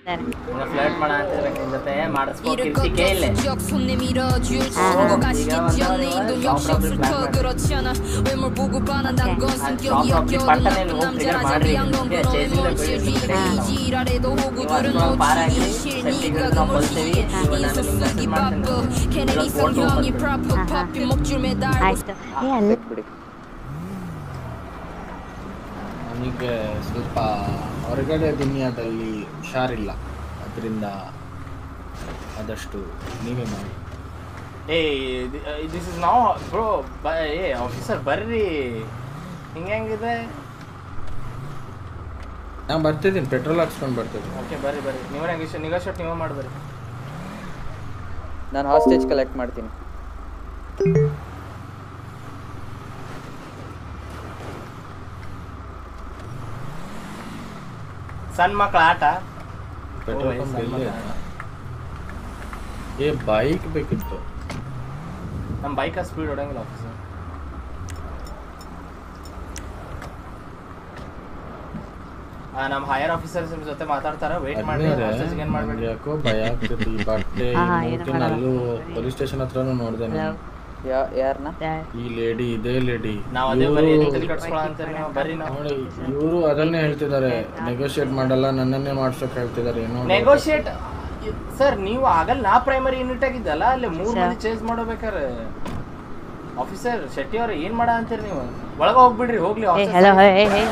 Flirt ಮಾಡ ಅಂತಿದ್ರೆ ನಿನ್ ಜೊತೆ ಮಾಡಿಸ್ಕೊ 이를 ಕಿರ್ಚಿಕೆ ಇಲ್ಲೇ 꺾여 적 손 내밀어줄 친구 가시겠지 않네 인도 역시없을 터 그렇잖아 외모 보고 반한단 건 성격이 없겨도 나쁜 남자라 자비한 건 그런 외모 없지 지랄해도 호구들은 놓치기 싫니까 그 멋지게 인수 쓰기 바빠 걔네 이성형이 프라프 퍼피 목줄 매달고 ಆಯ್ತು ಏ ಅಲ್ಲಿ ಬಿಡಿ ನನಗೆ ಸ್ವಲ್ಪ ಹೊರಗಡೆ ದುನಿಯಾದಲ್ಲಿ ಹುಷಾರಿಲ್ಲ ಅದರಿಂದ ಆದಷ್ಟು ನೀವೇ ಮಾಡಿ ಏ ದಿಸ್ ಇಸ್ ನಾವ್ ಬ್ರೋ ಏ ಆಫೀಸರ್ ಬರ್ರಿ ಹಿಂಗೆ ಹೆಂಗಿದೆ ನಾನು ಬರ್ತಿದ್ದೀನಿ ಪೆಟ್ರೋಲ್ ಹಾಕ್ಸ್ಕೊಂಡು ಬರ್ತಿದ್ದೀನಿ ಓಕೆ ಬರ್ರಿ ಬರ್ರಿ ನೀವೇ ನೆಗೋಷಿಯೇಟ್ ನೆಗೋಷಿಯೇಟ್ ನೀವೇ ಮಾಡಿ ಬರ್ರಿ ನಾನು ಹಾಸ್ಟೇಜ್ ಕಲೆಕ್ಟ್ ಮಾಡ್ತೀನಿ ಸಣ್ಣ ಮಕ್ಳ ಆಟ ಪೆಟ್ರೋಲ್ ಓ, ಪಂಪ್ ಸಣ್ಣ ಇಲ್ಲೇ ಮಗ. ಏ ಬೈಕ್ ಬೇಕಿತ್ತು ನಮ್ಮ ಬೈಕ್ ಸ್ಪೀಡ್ ಹೊಡಂಗಿಲ್ಲ ಆಫೀಸರ್ ನಮ್ಮ ಹೈಯರ್ ಆಫೀಸರ್ಸ್ ಜೊತೆ ಮಾತಾಡ್ತಾರ ವೇಟ್ ಮಾಡಿ hostage ಏನ್ ಮಾಡ್ಬೇಡಿ ಯಾಕೋ ಭಯ ಆಗ್ತೈತಿ ಈ ಬಟ್ಟೆ ಹಾ, ಹಾ, ಏನು ಮೂರ್ತಿನ ಮಾಡಲ್ಲ. ಅಲ್ಲೂ ಪೊಲೀಸ್ ಸ್ಟೇಷನ್ ಹತ್ರನೂ ನೋಡಿದೆ ನಾನು ಯಾ ಯಾರನ್ನ ಈ ಲೇಡಿ ಇದೇ ಲೇಡಿ ನಾವ್ ಅದೇ ಬರೀ ತಲೆ ಕಟ್ಸ್ಕೊಳ ಅಂತೀರಿ ನಾವು ಬರ್ರಿ ನಾವು ನೋಡಿ ಇವರು ಅದನ್ನೇ ಹೇಳ್ತಿದ್ದಾರೆ ನೆಗೋಷಿಯೇಟ್ ಮಾಡಲ್ಲ ನನ್ನನ್ನೇ ಮಾಡ್ಸೋಕೆ ಹೇಳ್ತಿದ್ದಾರೆ ಏನೋ ನೆಗೋಷಿಯೇಟ್ ಸರ್ ನೀವು ಆಗಲ್ಲ ನಾ ಪ್ರೈಮರಿ ಯೂನಿಟ್ ಆಗಿದ್ದಲ್ಲ ಅಲ್ಲಿ ಮೂರ್ ಮಂದಿ ಚೇಂಜ್ ಮಾಡಬೇಕಾರೆ ಆಫೀಸರ್ ಶೆಟ್ಟಿ ಅವ್ರ ಏನ್ ಮಾಡ ಅಂತೀರಿ ನೀವು ಒಳಗ ಹೋಗ್ಬಿಡ್ರಿ ಹೋಗ್ಲಿ ಏ officer ಹಲೋ side. ಹೇ ಹೇ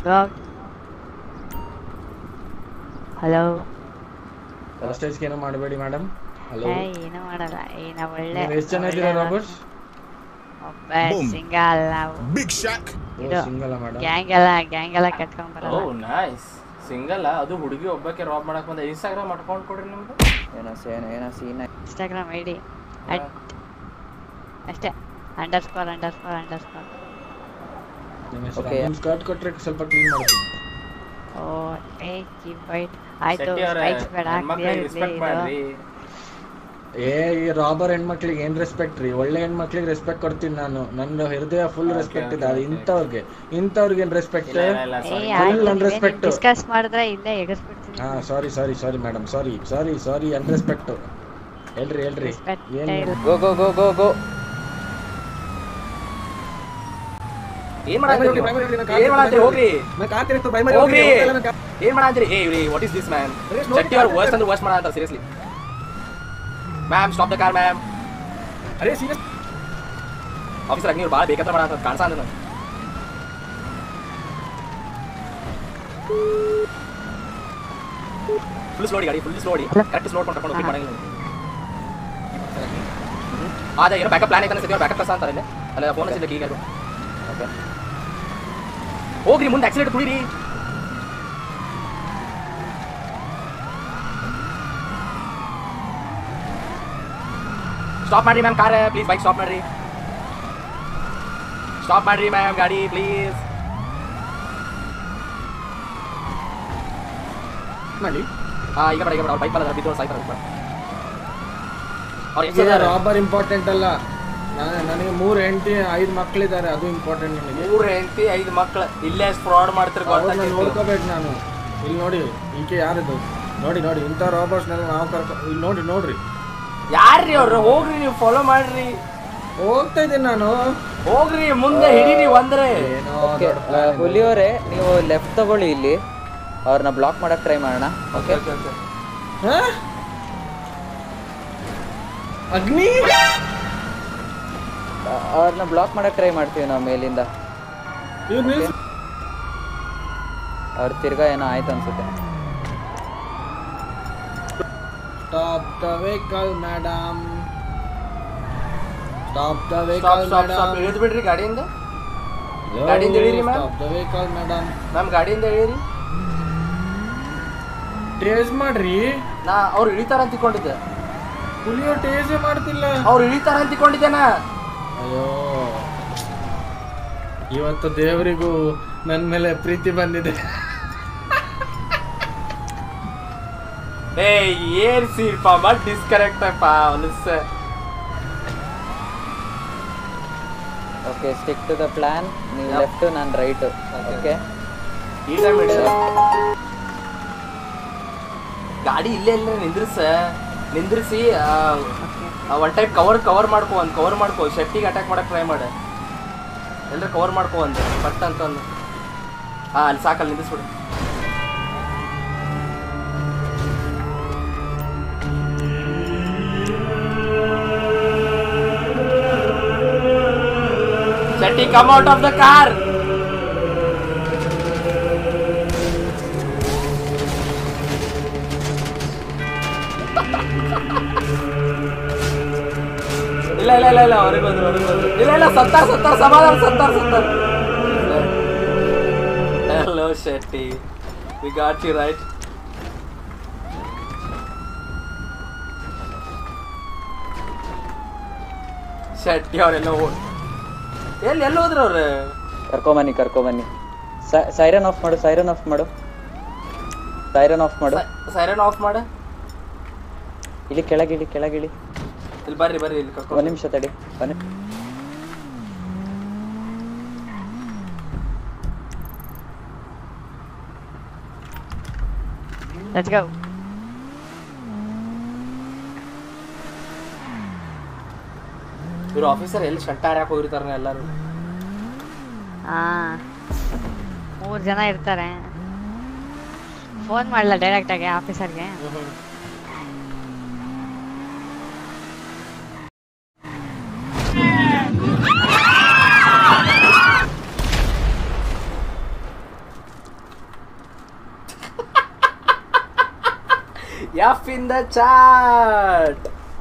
ಹಲೋ ಸ್ಟೇಜ್ಗೆ ಏನೋ ಮಾಡಬೇಡಿ ಮೇಡಮ್ ಹಲೋ ಏ ಏನೂ ಮಾಡಲ್ಲ ಏ ನಾವು ಒಳ್ಳೆ ಎಷ್ಟು ಜನ ಇದ್ದೀರಾ ರಾಬರ್ಟ್ಸ್ ಒಬ್ಬ ಸಿಂಗಲ್ ನಾವು Big Shack. ಇದು ಸಿಂಗಲ್ಲ ಮೇಡಮ್ ಗ್ಯಾಂಗ್ ಎಲ್ಲ ಗ್ಯಾಂಗ್ ಎಲ್ಲ ಕಟ್ಕೊಂಡ್ ಓ ಬರಲ್ಲ ನೈಸ್ ಸಿಂಗಲ್ ಅದು ಹುಡುಗಿ ಒಬ್ಬಕ್ಕೆ ರಾಬ್ ಮಾಡಕ್ ಬಂದ ಇನ್ಸ್ಟಾಗ್ರಾಮ್ ಅಕೌಂಟ್ ಕೊಡ್ರಿ ನಿಮ್ದು ಏನೋ ಸೇನ ಏನೋ scene Instagram I D at ಅಷ್ಟೇ underscore underscore underscore Okay. ನಿಮ್ಮ ಸ್ಕರ್ಟ್ ಕೊಟ್ರೆ ಸ್ವಲ್ಪ ಕ್ಲೀನ್ ಮಾಡ್ತೀನಿ ಓ ಏ ಕೀಪ್ ವೈಟ್ ಆಯ್ತು ಶೆಟ್ಟಿ ಅವ್ರ ಸ್ಪೈಕ್ಸ್ ಬೇಡ ಹೆಣ್ಮಕ್ಳಿಗೆ clear ರೆಸ್ಪೆಕ್ಟ್ ಇರ್ಲಿ ಮಾಡ್ರಿ ಇದು. ಏ ಈ ರಾಬರ್ ಹೆಣ್ಮಕ್ಳಿಗೆ ಏನ್ ರೆಸ್ಪೆಕ್ಟ್ ರೀ ಒಳ್ಳೆ ಹೆಣ್ಮಕ್ಳಿಗೆ ರೆಸ್ಪೆಕ್ಟ್ ಕೊಡ್ತೀನಿ ನಾನು ನನ್ನ ಹೃದಯ ಫುಲ್ Okay, ರೆಸ್ಪೆಕ್ಟ್ okay, ಇದೆ ಅದು okay. ಇಂಥವ್ರಿಗೆ ಇಂಥವ್ರಿಗೆ ಏನ್ ರೆಸ್ಪೆಕ್ಟ್ ಇಲ್ಲ ಇಲ್ಲ ಇಲ್ಲ ಏ sorry. full ಆಯ್ತು unrespect. ಡಿಸ್ಕಸ್ ಮಾಡಿದ್ರೆ ಇಲ್ಲೇ ಎಗಸ್ಬಿಡ್ತೀನಿ ಹಾ ಸಾರಿ sorry sorry madam sorry sorry ಸಾರಿ ಅನ್ರೆಸ್ಪೆಕ್ಟ್ ಹೇಳ್ರಿ ಹೇಳ್ರಿ ರೆಸ್ಪೆಕ್ಟ್ ಏನ್ ಇಲ್ಲ ಗೋ ಗೋ ಗೋ ಗೋ ಗೋ ಏನ್ ಮಾಡತ್ತೀರಿ ನೀವು? ಏನ್ ಮಾಡತ್ತೀರಿ ಹೋಗ್ರಿ ಹೋಗ್ರಿ ಏನ್ ಮಾಡತ್ತೀರಿ ಏ ಇವ್ರಿ what is this man Shetty ಅವ್ರ ವರ್ಸ್ಟ್ ಅಂದ್ರೆ ವರ್ಸ್ಟ್ ಮಾಡತ್ತ seriously ma'am stop the car ma'am ಅರೆ ಸೀರಿಯಸ್ ಆಫೀಸರ್ ನೀವು ಭಾಳ ಬೇಕಂತ ಮಾಡತ್ತ ಕಾಣಿಸ ಅಂದ್ರೆ ಫುಲ್ ಸ್ಲೋ ಗಾಡಿ ಫುಲ್ ಸ್ಲೋ ಕರೆಕ್ಟ್ ಸ್ಲೋ ಮಾಡ್ಕೊಂಡು ಕರ್ಕೊಂಡು ಹೋಗಿ ಮಾಡಂಗಿಲ್ಲ ಅದೇ ಏನೋ ಬ್ಯಾಕಪ್ ಪ್ಲಾನ್ ಐತೆ ಬ್ಯಾಕಪ್ ಕಸ ಅಂತಾರೆ ಇಲ್ಲಿ ಅಲ್ಲ ಫೋನ್ ಹಚ್ಚಿಲ್ಲ ಈಗ ಓಕೆ ಹೋಗ್ರಿ ಮುಂದೆ ಆಕ್ಸಿಡೆಂಟ್ ಕುಡೀರಿ ಸ್ಟಾಪ್ ಮಾಡ್ರಿ ma'am car please bike stop ಮಾಡ್ರಿ ಸ್ಟಾಪ್ ಮಾಡ್ರಿ ಮ್ಯಾಮ್ ಗಾಡಿ ಪ್ಲೀಸ್ ಮಾಡಿ ಹಾ ಈಗ ಬೇಡ ಈಗ ಬೇಡ ಅವ್ರು ಬೈಕ್ ಬಲ್ಲ ಬಿದ್ದು ಸಾಯ್ತಾರೆ ಅವ್ರು. ಅವ್ರು ಎಷ್ಟು ಜನ ಇದಾರೆ? ರಾಬರ್ ಇಂಪಾರ್ಟೆಂಟ್ ಅಲ್ಲ ನಾನು ನನಗೆ ಮೂರು ಹೆಂಡತಿ ಐದು ಮಕ್ಕಳಿದ್ದಾರೆ ಅದು ಇಂಪಾರ್ಟೆಂಟ್ ನನಗೆ ಮೂರು ಹೆಂಡತಿ ಐದು ಮಕ್ಕಳು ಇಲ್ಲೇ ಫ್ರಾಡ್ ಮಾಡ್ತಾರೆ ಅವ್ರನ್ನ ಗೊತ್ತಾಗ್ತಿತ್ತು. ನೋಡ್ಕೋಬೇಕು ನಾನು ಇಲ್ಲಿ ನೋಡಿ ಈಕೆ ಯಾರಿದು ನೋಡಿ ನೋಡಿ ಇಂಥ ರಾಬರ್ಸ್ನೆಲ್ಲ ನಾವು ಕರ್ಕೊ ಇಲ್ಲಿ ನೋಡಿ ನೋಡ್ರಿ ಯಾರ್ರಿ ಅವ್ರು ಹೋಗ್ರಿ ನೀವು ಫಾಲೋ ಮಾಡ್ರಿ ಹೋಗ್ತಾ ಇದ್ದೀನಿ ನಾನು ಹೋಗ್ರಿ ಮುಂದೆ ಹಿಡೀರಿ ಒಂದ್ರೆ ಏನೋ ಓಕೆ ದೊಡ್ಡ plan ಇದೆ. ಹುಲಿಯವರೇ ನೀವು ಲೆಫ್ಟ್ ತಗೊಳ್ಳಿ ಇಲ್ಲಿ ಅವ್ರನ್ನ ಬ್ಲಾಕ್ ಮಾಡಕ್ ಟ್ರೈ ಮಾಡೋಣ ಓಕೆ ಹಾ? ಅಗ್ನಿ ಅವ್ರನ್ನ ಬ್ಲಾಕ್ ಮಾಡಕ್ ಟ್ರೈ ಮಾಡ್ತೀವಿ ನಾವು ಮೇಲಿಂದ ಇವ್ರು ನಿಲ್ಸು. ಅವ್ರ ತಿರ್ಗಾ ಏನೋ ಆಯ್ತು ಅನ್ಸುತ್ತೆ Stop the vehicle, madam. Stop the stop vehicle, stop stop madam. ಇಳಿದು ಬಿಡ್ರಿ ಗಾಡಿಯಿಂದ Hello, ಗಾಡಿಯಿಂದ ಇಳೀರಿ, ma'am. Stop the vehicle, madam. Ma'am ಗಾಡಿಯಿಂದ ಇಳೀರಿ ಟೇಸ್ ಮಾಡ್ರಿ ನಾ ಅವ್ರು ಇಳಿತಾರ ಅಂತ ತಿಳ್ಕೊಂಡಿದ್ದೆ ಹುಲಿಯೋ ಟೇಸೇ ಮಾಡ್ತಿಲ್ಲ ಅವ್ರು ಇಳಿತಾರ ಅಂತ ತಿಳ್ಕೊಂಡಿದ್ದೆ ನಾ ಅಯ್ಯೋ ಇವತ್ತು ದೇವರಿಗೂ ನನ್ನ ಮೇಲೆ ಪ್ರೀತಿ ಬಂದಿದೆ ಏ ಏನ್ ಸೀಲ್ಪ ಮತ್ ಡಿಸ್ಕನೆಕ್ಟ್ ಅಪ್ಪ ಅನಿಸ okay stick to the plan ನೀವು Yep. ಲೆಫ್ಟ್ ನಾನು ರೈಟ್ ಓಕೆ ಈ ಟೈಮ್ ಹಿಡಿದ ಗಾಡಿ ಇಲ್ಲೇ ಇಲ್ಲೇ ನಿಂದ್ರಿಸ ನಿಂದ್ರಿಸಿ ಒನ್ ಟೈಪ್ ಕವರ್ ಕವರ್ ಮಾಡ್ಕೊ ಒಂದು ಕವರ್ ಮಾಡ್ಕೊ ಶೆಟ್ಟಿಗೆ ಅಟ್ಯಾಕ್ ಮಾಡಕ್ ಟ್ರೈ ಮಾಡ ಎಲ್ಲರೂ ಕವರ್ ಮಾಡ್ಕೊ ಒಂದು ಪಟ್ ಅಂತ ಒಂದು ಹಾಂ ಅಲ್ಲಿ ಸಾಕಲ್ಲಿ ನಿಂದಿಸ್ಬಿಡು Shetty come out of the car ಇಲ್ಲ ಇಲ್ಲ ಇಲ್ಲ ಇಲ್ಲ ಹೊರಗೆ ಬಂದ್ರು ಹೊರಗೆ ಬಂದ್ರು ಇಲ್ಲ ಇಲ್ಲ ಸತ್ತಾರ ಸತ್ತಾರ ಸಮಾಧಾನ ಸತ್ತಾರ ಸತ್ತಾರ hello Shetty we got you right Shetty ಅವರೆಲ್ಲ ಓಡ್ ಎಲ್ಲಿ ಎಲ್ಲಿ ಹೋದ್ರು ಅವ್ರು ಕರ್ಕೊಂಬನ್ನಿ ಕರ್ಕೊಂಬನ್ನಿ ಸೈರನ್ ಆಫ್ ಮಾಡು ಸೈರನ್ ಆಫ್ ಮಾಡು ಸೈರನ್ ಆಫ್ ಮಾಡು ಸೈರನ್ ಆಫ್ ಮಾಡ ಇಲ್ಲಿ ಕೆಳಗಿಳಿ ಕೆಳಗಿಳಿ ಇಲ್ಲಿ ಬರ್ರಿ ಬರ್ರಿ ಇಲ್ಲಿ ಒಂದ್ ಕರ್ಕೊಂಡು ನಿಮಿಷ ತಡಿ ಒಂದ್ ನಿಮಿಷ ಲೆಟ್ಸ್ ಗೋ ಇವ್ರು ಆಫೀಸರ್ ಎಲ್ಲಿ ಶಂಟ ಹಾರಕ್ ಹೋಗಿರ್ತಾರ ಎಲ್ಲರೂ ಹಾ ಮೂರು ಜನ ಇರ್ತಾರೆ ಫೋನ್ ಮಾಡಲ ಡೈರೆಕ್ಟಾಗಿ ಆಫೀಸರ್ಗೆ F in the chat.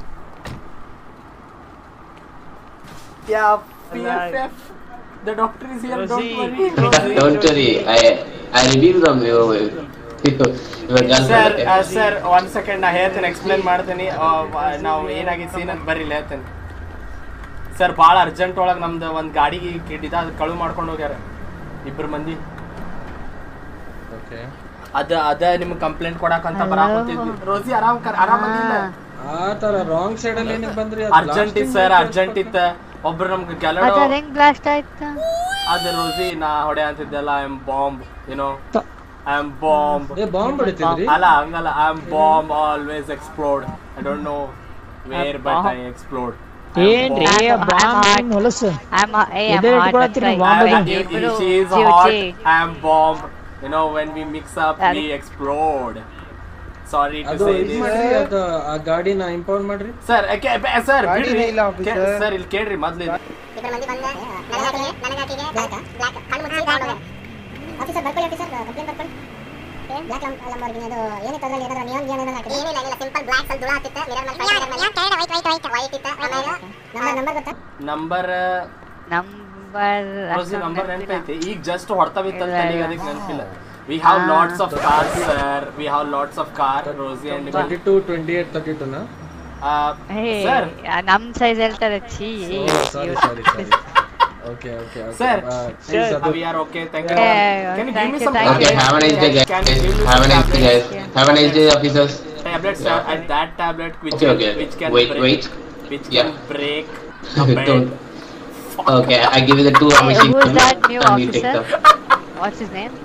F, F, F. The doctor is here. Don't worry. Don't worry, I I reveal them your your sir girlfriend. Sir one second ನಾ ಹೇಳ್ತೇನೆ ಎಕ್ಸ್ಪ್ಲೇನ್ ಮಾಡ್ತೀನಿ ಆ, ವ- ನಾವು ಏನಾಗಿತ್ತು ಸೀನ್ ಅಂತ ಬರ್ರಿ ಹೇಳ್ತೇನೆ ಸರ್ ಭಾಳ ಅರ್ಜೆಂಟ್ ಒಳಗೆ ನಮ್ದು ಒಂದು ಗಾಡಿಗೆ ಕಿಡಿದ ಅದು ಕಳು ಮಾಡ್ಕೊಂಡು ಹೋಗ್ಯಾರ ಇಬ್ಬರು ಮಂದಿ ಓಕೆ ಅದ ಅದ ನಿಮ್ಗೆ ಕಂಪ್ಲೇಂಟ್ ಕೊಡಕಂತ ಬರಾಕಂತಿದ್ವಿ ರೋಸಿ ಆರಾಮ್ ಕರ್ ಆರಾಮ್ ಬಂದಿಲ್ಲ ಆ ತರ ರಾಂಗ್ ಸೈಡ್ ಅಲ್ಲಿ ಏನಕ್ಕೆ ಬಂದ್ರಿ ಅರ್ಜೆಂಟ್ ಇತ್ತು ಸರ್ ಅರ್ಜೆಂಟ್ ಇತ್ತ ಒಬ್ರು ನಮ್ಗೆ ಗೆಲಡೋ ಅದ ಹೆಂಗ್ ಬ್ಲಾಸ್ಟ್ ಆಯ್ತಾ ಅದ ರೋಸಿ ನಾ ಹೊಡೆ ಅಂತಿದ್ದೆಲ್ಲ I am bomb you know I am bomb ಏ ಬಾಂಬ್ ಹೊಡಿತಿದ್ರಿ ಅಲ್ಲ ಹಂಗಲ್ಲ I am bomb always explode I don't know where but I explode ಏನ್ರಿ ಬಾಂಬ್ ಹೊಲಸು I'm a, hey, I'm ಎದೆ hot, ಇಟ್ಕೊಳತ್ತೀರಿ that's bomb right. ಅದ. ಇಬ್ರು she is ಜೀವ hot ji. I am bomb you know when we mix up we ಅದೇ. explode sorry to ಅದು say ಇದು this ಮಾಡ್ರಿ ಅದು ಆ ಗಾಡಿನ ಇಂಪೌಂಡ್ ಮಾಡ್ರಿ ಸರ್ ಸರ್ ಗಾಡಿನೇ ಇಲ್ಲ officer. ಸರ್ ಇಲ್ಲಿ ಕೇಳ್ರಿ ಮೊದ್ಲು ಇದು. ಇಬ್ಬರು ಮಂದಿ ಬಂದ ನನಗಾಕಿಗೆ ನನಗಾಕಿಗೆ ಬ್ಲಾಕ್ ಬ್ಲಾಕ್ ಕಣ್ಣು ಮುಚ್ಚಿ ತಗೊಂಡೋಗ್ಯಾರ ಆಫೀಸರ್ ಬರ್ಕೊಳ್ಳಿ ಆಫೀಸರ್ ಕಂಪ್ಲೇಂಟ್ ಬರ್ಕೊಳ್ಳಿ ಬ್ಲಾಕ್ ಲಂಬರ್ಗಿನಿ ಅದು ಏನಿತ್ತು ಅದ್ರಲ್ಲಿ ಏನಾದ್ರು ನಿಯಮ್ ಗಿಯಮ್ ಏನಾದ್ರು ಹಾಕಿದ್ರೆ ಏನಿಲ್ಲ ಏನಿಲ್ಲ ಸಿಂಪಲ್ ಬ್ಲಾಕ್ ಸ್ವಲ್ಪ ಧೂಳ ಹತ್ತಿತ್ತು ಮಿರರ್ ಮೇಲೆ ಮಿರರ್ ಮೇಲೆ ಯಾಕೆ ವೈಟ್ ವೈಟ್ ವೈಟ್ ವೈಟ್ ಇತ್ತು ಆಮೇಲೆ ನಂಬರ್ ನಂಬರ್ ಗೊತ್ತಾ ನಂಬರ್ ನಂಬರ್ ರೋಸಿ ನಂಬರ್ ನೆನಪೈತಿ ಈಗ ಜಸ್ಟ್ ಹೊಡ್ತಾ ಬಿತ್ತಂತ ಇಲ್ಲ, ನನಗೆ ಇಲ್ಲ. ಅದಕ್ಕೆ ನೆನಪಿಲ್ಲ ವಿ ಹ್ಯಾವ್ ಹಾ. Lots of car sir we have lots of car Rosie and thirty two twenty eight thirty two ನಾ ಸರ್ ನಮ್ ಸೈಜ್ ಹೇಳ್ತಾರೆ ಛೀ sorry sorry sorry okay okay Sir, please ಅದು we are okay thank you Yeah, can you give thank me you, some thank Okay, have a nice day, guys. Can you give me Have a some nice day, guys. tablets? Have a nice day, officers. tablets sir and that tablet which Okay, can, okay. which can Wait, break, wait. which Yeah. can break a bed. Don't. Okay, I give you the two Hey, machine who's that new and you take officer? them. What's is name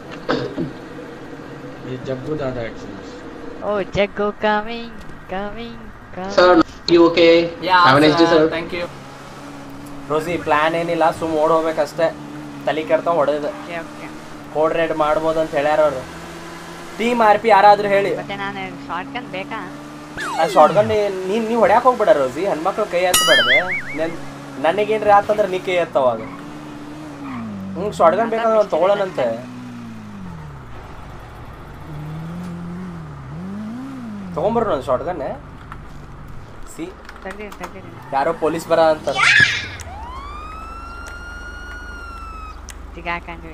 ಈ Jaggu Dada actually ಓ Jaggu coming coming Sir, you okay? Yeah, Have a nice day, sir. sir. Thank you. Rosie plan ಏನಿಲ್ಲ ಸುಮ್ ಓಡ್ ಹೋಗ್ಬೇಕಷ್ಟೇ ತಲೆ ಕೆಡ್ತಾ ಹೊಡೆದ okay code raid ಮಾಡ್ಬೋದು ಅಂತ ಹೇಳ್ಯಾರ ಅವ್ರು ಟೀಮ್ ಆರ್ ಪಿ ಯಾರಾದ್ರೂ ಹೇಳಿ ಮತ್ತೆ ನಾನು ಶಾರ್ಟ್ ಗನ್ ಬೇಕಾ ಆ ಶಾರ್ಟ್ಗನ್ ನೀನ್ ನೀವು ಹೊಡ್ಯಾಕ್ ಹೋಗ್ಬೇಡ ರೋಸಿ ಹೆಣ್ಮಕ್ಳು ಕೈ ಎತ್ತಬೇಡ್ದೆ ನನ್ ನನಗೇನ್ರಿ ಆತಂದ್ರೆ ನೀ ಕೈ ಎತ್ತವಾಗ ಹ್ಞೂ ಶಾರ್ಟ್ಗನ್ ಬೇಕಾದ್ರೆ ಒಂದು ತಗೊಳ್ಳೋಣಂತೆ ತಗೊಂಬರ್ರು ಒಂದು ಶಾರ್ಟ್ಗನ್ ಸಿ ತೆಗ್ದಿನಿ ತೆಗ್ದಿನಿ ಯಾರೋ ಪೊಲೀಸ್ ಬರ ಅಂತ ಸಿಗಾಕಂಡ್ವಿ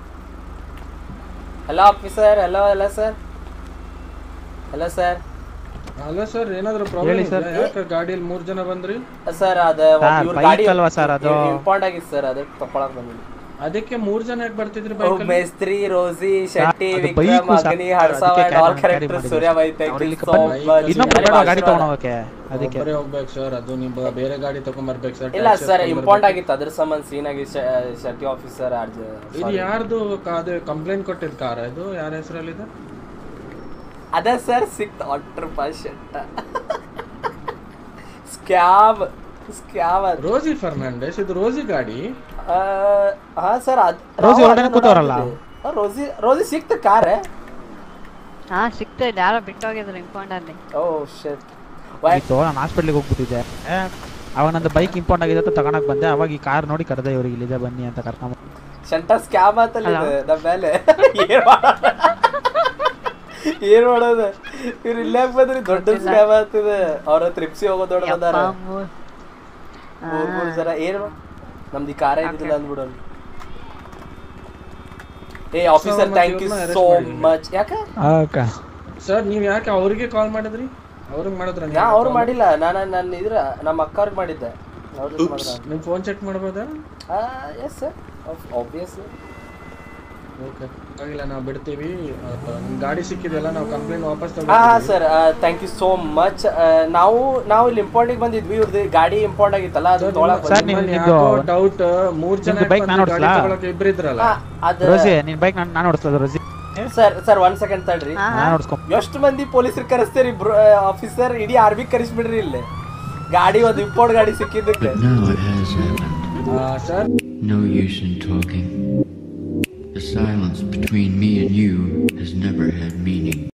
hello officer hello hello sir hello sir hello sir ಏನಾದ್ರು ಪ್ರಾಬ್ಲಮ್ ಹೇಳಿ sir. ಯಾಕೆ ಗಾಡಿಯಲ್ಲಿ ಮೂರ್ ಜನ ಬಂದ್ರಿ ಸರ್ ಅದ Sir, ಇವ್ರ bike ಗಾಡಿ ಅಲ್ವಾ sir ಅದು? ಇಂಪಾರ್ಟ್ ಆಗಿತ್ತು ಸರ್ ಅದಕ್ಕೆ ತಗೊಳಕ್ ಬಂದಿದ್ವಿ ಅದಕ್ಕೆ ಮೂರ್ ಜನ ಯಾಕೆ ಬರ್ತಿದ್ರಿ ಓ, ಬೈಕ್ ಮೇಸ್ತ್ರಿ ರೋಸಿ ಶೆಟ್ಟಿ ಅದು ವಿಕ್ರಮ್ bike sir. ಅಗ್ನಿ ಹರ್ಷವ್ ಅದಕ್ಕೆ ಅಂಡ್ ಆಲ್ carry ಕ್ಯಾರೆಕ್ಟರ್ ಮಾಡಿದ್ದು. ಸೂರ್ಯ ಬೈ ಥ್ಯಾಂಕ್ ಅವ್ರು ಯು ಇಲ್ಲಿ ಸೋ ಕರ್ಕೊಂಡು ಮಚ್ ಇನ್ನೊಬ್ರು ಬೇಡ ಗಾಡಿ ತಗೊಂಡೋಗಕ್ಕೆ ಅದಕ್ಕೆ ಒಬ್ಬರೇ ಹೋಗ್ಬೇಕು ಸರ್ ಅದು ನೀವು ಬೇರೆ ಗಾಡಿ ತಗೊಂಡ್ಬರ್ಬೇಕು ಸರ್ ಇಲ್ಲ ಸರ್ ಇಂಪಾರ್ಟ್ ಆಗಿತ್ತು ಅದ್ರ ಸಂಬಂಧ ಸೀನ್ ಆಗಿ ಶೆಟ್ಟಿ ಆಫೀಸರ್ ಅರ್ಜ ಇದು ಯಾರ್ದು ಕ- ಅದು ಕಂಪ್ಲೇಂಟ್ ಕೊಟ್ಟಿದ್ ಕಾರ್ ಇದು ಯಾರ ಹೆಸರಲ್ಲಿದೆ ಅದೇ ಸರ್ ಸಿಕ್ತು ಹತ್ತು ರೂಪಾಯಿ ಶೆಟ್ಟ ಸ್ಕ್ಯಾಮ್ ಸ್ಕ್ಯಾಮ್ ಅದು ರೋಸಿ ಫರ್ನಾಂಡೆಸ್ ಇದು ರೋಸಿ ಗಾಡಿ ಆ, ಹಾ ಸರ್ ಅದ್ ರೋಸಿ ನಾವು ಒಳಗಡೆ ಅದನ್ನ ಕೂತವ್ರಲ್ಲ? ನೋಡ್ತಿದ್ವಿ. ಆ, ರೋಸಿ ರೋಸಿ ಸಿಕ್ತು ಕಾರ್ ಹಾ ಸಿಕ್ತಾ ಇಲ್ಲ ಯಾರೋ ಬಿಟ್ಟೋಗಿದ್ರು ಇಂಪೌಂಡ್ ಅಲ್ಲಿ ಓ ಶೆಟ್ ಇತ್ತು ನಾನು ಹಾಸ್ಪಿಟ್ಲಿಗೆ ಹೋಗ್ಬಿಟ್ಟಿದ್ದೆ ಏ, ಅವಾಗ ನಂದು ಬೈಕ್ ಇಂಪೌಂಡ್ ಆಗಿದೆ ಅಂತ ತಗೊಳಕ್ ಬಂದೆ ಅವಾಗ ಈ ಕಾರ್ ನೋಡಿ ಕರೆದೆ ಇವ್ರಿಗೆ ಇಲ್ಲಿದೆ ಬನ್ನಿ ಅಂತ ಕರ್ಕೊಂಡ್ ಶಂಟ ಸ್ಕ್ಯಾಮ್ ಆತಲ್ಲ Hello? ಇದು ನಮ್ಮ ಮೇಲೆ ಏನ್ ಮಾಡೋದು ಏನ್ ಮಾಡೋದು ಇವ್ರು ಇಲ್ಲೇ ಬಂದ್ರಿ ದೊಡ್ಡ ಗೊತ್ತಿಲ್ಲ. ಸ್ಕ್ಯಾಮ್ ಆಗ್ತದೆ ಅವ್ರ ತ್ರಿಪ್ಸಿ ಹೋಗೋ ದೊಡ್ಡ ಬಂದಾರ ಯಪ್ಪ, ಮೂರ್- ಮೂರ್ ಮೂರ್ ಜನ ಏನ್ ಮಾ- ನಮ್ದು ಈ ಕಾರ ಇದ್ದಿಲ್ಲ ಅಂದ್ಬಿಡೋಣ ಏ ಆಫೀಸರ್ ಮತ್ತೆ ಥ್ಯಾಂಕ್ ಯು ಇವ್ರನ್ನ arrest ಸೋ ಮಾಡಿದ್ದೀನಿ. ಮಚ್ ಯಾಕ ಸರ್ ನೀವ್ ಯಾಕೆ ಅವ್ರಿಗೆ ಕಾಲ್ ಮಾಡಿದ್ರಿ ಅವ್ರಿಗೆ ಮಾಡಿದ್ರ ನಾ ಅವ್ರು ಮಾಡಿಲ್ಲ ನಾನು ನನ್ನ ಇದ್ರ ನಮ್ಮ ಅಕ್ಕವ್ರಿಗೆ ಮಾಡಿದ್ದೆ ಅವ್ರ ಜೊತೆ ಮಾತ್ರ ನಿಮ್ ಫೋನ್ ಚೆಕ್ ಮಾಡ್ಬೋದಾ ಎಸ್ ಸರ್ ಆಬ್ವಿಯಸ್ ಓಕೆ ಆಗಿಲ್ಲ ನಾವು ಬಿಡ್ತೀವಿ ಆ, ನಿಮ್ ಗಾಡಿ ಸಿಕ್ಕಿದೆಲ್ಲ ನಾವು ಕಂಪ್ಲೇಂಟ್ ವಾಪಸ್ ಹಾ ತಗೊಂಡು sir thank you so much ನಾವು ನಾವು ಇಲ್ಲಿ ಇಂಪೌಂಡಿಗೆ ಬಂದಿದ್ವಿ ಇವ್ರದ್ದು ಗಾಡಿ ಇಂಪೌಂಡ್ ಆಗಿತ್ತಲ್ಲ ಅದು ತೊಗೊಳಕ್ ಸರ್, ಬಂದ್ವಿ. ನೀವು- ನಿಮ್ದು- ಡೌಟ್ ಮೂರ್ ಜನ ನಿಮ್ದು bike ಯಾಕ್ ನಾನ್ ಬಂದ್ರಿ? ಗಾಡಿ ಓಡಿಸ್ಲಾ? ತಗೊಳಕ್ಕೆ ಇಬ್ರು ಇದ್ರಲ್ಲ ಹಾ, ಅದು ರೋಸಿ ನಿನ್ ಬೈಕ್ ನಾನು ನಾನು ಓಡಿಸ್ಲದ ರೋಸಿ ಸರ್ ಸರ್ ಒಂದ್ ಸೆಕೆಂಡ್ ತಡ್ರಿ ಹಾ, ಹಾ. ನಾನು ಓಡಿಸ್ಕೊಂಡ್ ಎಷ್ಟು ಮಂದಿ ಪೊಲೀಸರು ಕರೆಸ್ತೀರಿ ಆಫೀಸರ್ ಇಡೀ ಆರ್ಮಿ ಕರೆಸ್ಬಿಡ್ರಿ ಇಲ್ಲಿ ಗಾಡಿ ಒಂದು ಇಂಪೋರ್ಟ್ ಗಾಡಿ ಸಿಕ್ಕಿದ್ದಕ್ಕೆ But now it has happened. ಸರ್ No use in talking. The silence between me and you has never had meaning.